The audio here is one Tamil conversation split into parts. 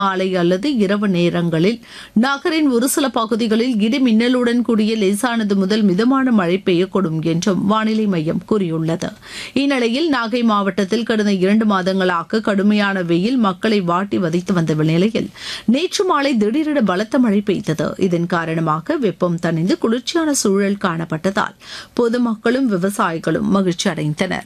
மாலை அல்லது இரவு நேரங்களில் நகரின் ஒரு சில பகுதிகளில் இடி மின்னலுடன் கூடிய லேசானது முதல் மிதமான மழை பெய்யக்கூடும் என்றும் வானிலை மையம் கூறியுள்ளது இந்நிலையில் நாகை மாவட்டத்தில் கடந்த இரண்டு மாதங்களாக கடுமையான வெயில் மக்களை வாட்டி வதைத்து வந்த நிலையில் நேற்று மாலை திடீரென பலத்த மழை பெய்தது இதன் காரணமாக வெப்பம் தணிந்து குளிர்ச்சியான சூழல் காணப்பட்டதால் பொதுமக்களும் விவசாயிகளும் மகிழ்ச்சி அடைந்தனர்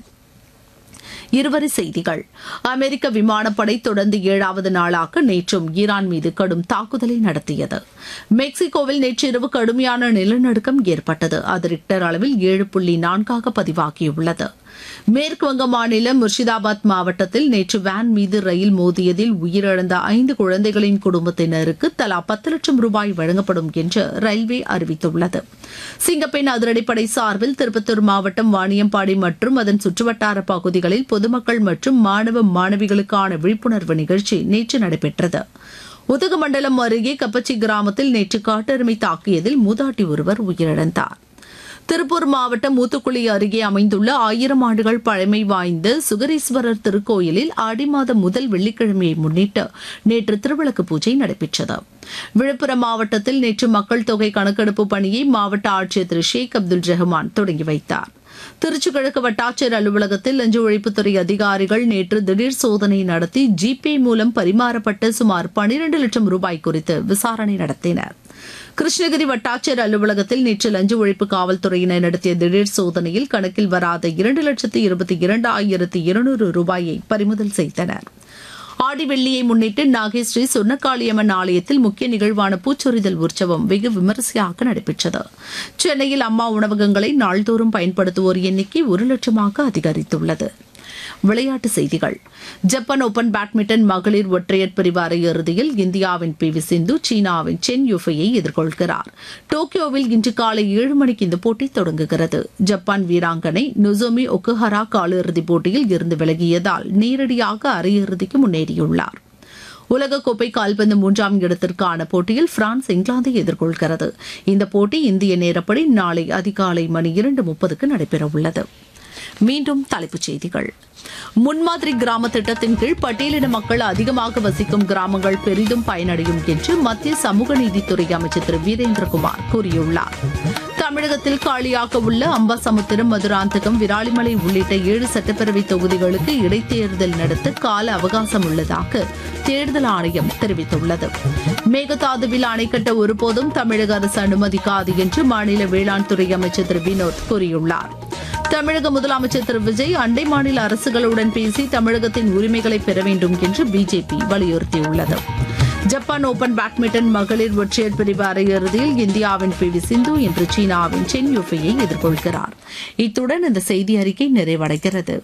இருவரி செய்திகள் அமெரிக்க விமானப்படை தொடர்ந்து ஏழாவது நாளாக நேற்றும் ஈரான் மீது கடும் தாக்குதலை நடத்தியது மெக்சிகோவில் நேற்றிரவு கடுமையான நிலநடுக்கம் ஏற்பட்டது அது ரிக்டர் அளவில் ஏழு புள்ளி நான்காக பதிவாகியுள்ளது மேற்குவங்க மாநிலம் முர்ஷிதாபாத் மாவட்டத்தில் நேற்று வேன் மீது ரயில் மோதியதில் உயிரிழந்த ஐந்து குழந்தைகளின் குடும்பத்தினருக்கு தலா பத்து லட்சம் ரூபாய் வழங்கப்படும் என்று ரயில்வே அறிவித்துள்ளது சிங்கப்பெண் அதிரடிப்படை சார்பில் திருப்பத்தூர் மாவட்டம் வாணியம்பாடி மற்றும் அதன் சுற்றுவட்டார பகுதிகளில் பொதுமக்கள் மற்றும் மாணவ மாணவிகளுக்கான விழிப்புணர்வு நிகழ்ச்சி நேற்று நடைபெற்றது உதகமண்டலம் அருகே கப்பச்சி கிராமத்தில் நேற்று காட்டெருமை தாக்கியதில் மூதாட்டி ஒருவர் உயிரிழந்தார் திருப்பூர் மாவட்டம் மூத்துக்குளி அருகே அமைந்துள்ள ஆயிரம் ஆண்டுகள் பழமை வாய்ந்த சுகரீஸ்வரர் திருக்கோயிலில் ஆடி மாதம் முதல் வெள்ளிக்கிழமையை முன்னிட்டு நேற்று திருவிளக்கு பூஜை நடைபெற்றது விழுப்புரம் மாவட்டத்தில் நேற்று மக்கள் தொகை கணக்கெடுப்பு பணியை மாவட்ட ஆட்சியர் திரு ஷேக் அப்துல் ரஹ்மான் தொடங்கி வைத்தார் திருச்சி கிழக்கு வட்டாட்சியர் அலுவலகத்தில் லஞ்ச ஒழிப்புத்துறை அதிகாரிகள் நேற்று திடீர் சோதனை நடத்தி ஜிபே மூலம் பரிமாறப்பட்ட சுமார் பனிரண்டு லட்சம் ரூபாய் குறித்து விசாரணை நடத்தினர் கிருஷ்ணகிரி வட்டாட்சியர் அலுவலகத்தில் நேற்று லஞ்ச ஒழிப்பு காவல்துறையினர் நடத்திய திடீர் சோதனையில் கணக்கில் வராத இரண்டு லட்சத்து இருபத்தி இரண்டு ஆயிரத்து இருநூறு ரூபாயை பறிமுதல் செய்தனர் ஆடி வெள்ளியை முன்னிட்டு நாகை ஸ்ரீ சொர்ணக்காளியம்மன் ஆலயத்தில் முக்கிய நிகழ்வான பூச்சொரிதல் உற்சவம் வெகு விமரிசையாக நடைபெற்றது சென்னையில் அம்மா உணவகங்களை நாள்தோறும் பயன்படுத்துவோர் எண்ணிக்கை ஒரு லட்சமாக அதிகரித்துள்ளது விளையாட்டுச் செய்திகள் ஜப்பான் ஓபன் பேட்மிண்டன் மகளிர் ஒற்றையர் பிரிவு அரையிறுதியில் இந்தியாவின் பி வி சிந்து சீனாவின் சென் யுஃபையை எதிர்கொள்கிறார் டோக்கியோவில் இன்று காலை ஏழு மணிக்கு இந்த போட்டி தொடங்குகிறது ஜப்பான் வீராங்கனை நொசோமி ஒக்குஹரா காலிறுதிப் போட்டியில் இருந்து விலகியதால் நேரடியாக அரையிறுதிக்கு முன்னேறியுள்ளார் உலகக்கோப்பை கால்பந்து மூன்றாம் இடத்திற்கான போட்டியில் பிரான்ஸ் இங்கிலாந்தை எதிர்கொள்கிறது இந்த போட்டி இந்திய நேரப்படி நாளை அதிகாலை மணி இரண்டு முப்பதுக்கு நடைபெறவுள்ளது மீண்டும் தலைப்புச் செய்திகள் முன்மாதிரி கிராம திட்டத்தின் கீழ் பட்டியலின மக்கள் அதிகமாக வசிக்கும் கிராமங்கள் பெரிதும் பயனடையும் என்று மத்திய சமூக நீதித்துறை அமைச்சர் திரு வீரேந்திரகுமார் கூறியுள்ளார் தமிழகத்தில் காலியாக உள்ள அம்பாசமுத்திரம் மதுராந்தகம் விராலிமலை உள்ளிட்ட ஏழு சட்டப்பேரவை தொகுதிகளுக்கு இடைத்தேர்தல் நடத்த கால அவகாசம் உள்ளதாக தேர்தல் ஆணையம் தெரிவித்துள்ளது மேகதாதுவில் அணை கட்ட ஒருபோதும் தமிழக அரசு அனுமதிக்காது என்று மாநில வேளாண் துறை அமைச்சர் திரு வினோத் கூறியுள்ளார் தமிழக முதலமைச்சர் திரு விஜய் அண்டை மாநில அரசுகளுடன் பேசி தமிழகத்தின் உரிமைகளை பெற வேண்டும் என்று பிஜேபி வலியுறுத்தியுள்ளது ஜப்பான் ஓபன் பேட்மிண்டன் மகளிர் ஒற்றையர் பிரிவு அரையிறுதியில் இந்தியாவின் பி வி சிந்து இன்று சீனாவின் சென் யூஃபையை எதிர்கொள்கிறார் இத்துடன் இந்த செய்தி அறிக்கை நிறைவடைகிறது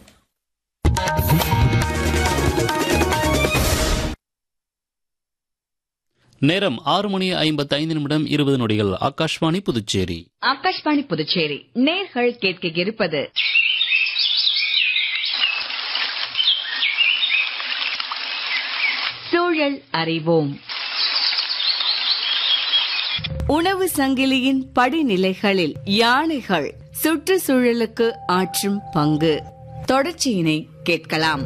நேரம் ஆறு மணி ஐம்பத்தி ஐந்து நிமிடம் இருபது நொடிகள் ஆகாஷ்வாணி புதுச்சேரி ஆகாஷ்வாணி புதுச்சேரி நேர்கள் கேட்க இருப்பது சூழல் அறிவோம் உணவு சங்கிலியின் படிநிலைகளில் யானைகள் சுற்றுச்சூழலுக்கு ஆற்றும் பங்கு தொடர்ச்சியினை கேட்கலாம்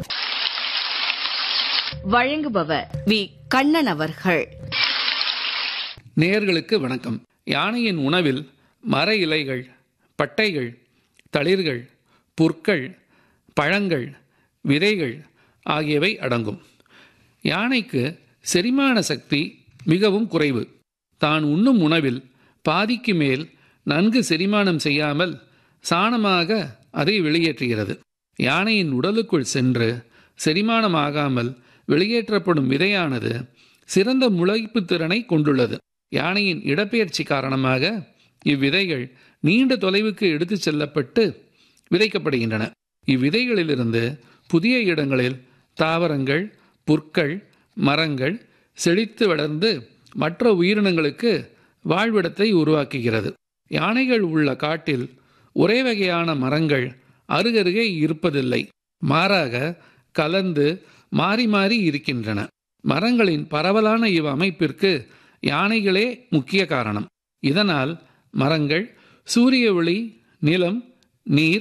வழங்குபவர் வி கண்ணன் அவர்கள் நேயர்களுக்கு வணக்கம் யானையின் உணவில் மர இலைகள் பட்டைகள் தளிர்கள் புற்கள் பழங்கள் விதைகள் ஆகியவை அடங்கும் யானைக்கு செரிமான சக்தி மிகவும் குறைவு தான் உண்ணும் உணவில் பாதிக்கு மேல் நன்கு செரிமானம் செய்யாமல் சாணமாக அதை வெளியேற்றுகிறது யானையின் உடலுக்குள் சென்று செரிமானமாகாமல் வெளியேற்றப்படும் விதையானது சிறந்த முளைப்பு திறனை கொண்டுள்ளது யானையின் இடப்பெயர்ச்சி காரணமாக இவ்விதைகள் நீண்ட தொலைவுக்கு எடுத்துச் செல்லப்பட்டு விதைக்கப்படுகின்றன இவ்விதைகளிலிருந்து புதிய இடங்களில் தாவரங்கள் புற்கள் மரங்கள் செழித்து வளர்ந்து மற்ற உயிரினங்களுக்கு வாழ்விடத்தை உருவாக்குகிறது யானைகள் உள்ள காட்டில் ஒரே வகையான மரங்கள் அருகருகே இருப்பதில்லை மாறாக கலந்து மாறி மாறி இருக்கின்றன மரங்களின் பரவலான இவ் அமைப்பிற்கு யானைகளே முக்கிய காரணம் இதனால் மரங்கள் சூரிய ஒளி நிலம் நீர்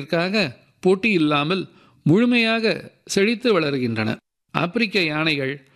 ஆகியவற்றிற்காக போட்டி இல்லாமல் முழுமையாக செழித்து வளர்கின்றன ஆப்பிரிக்க யானைகள்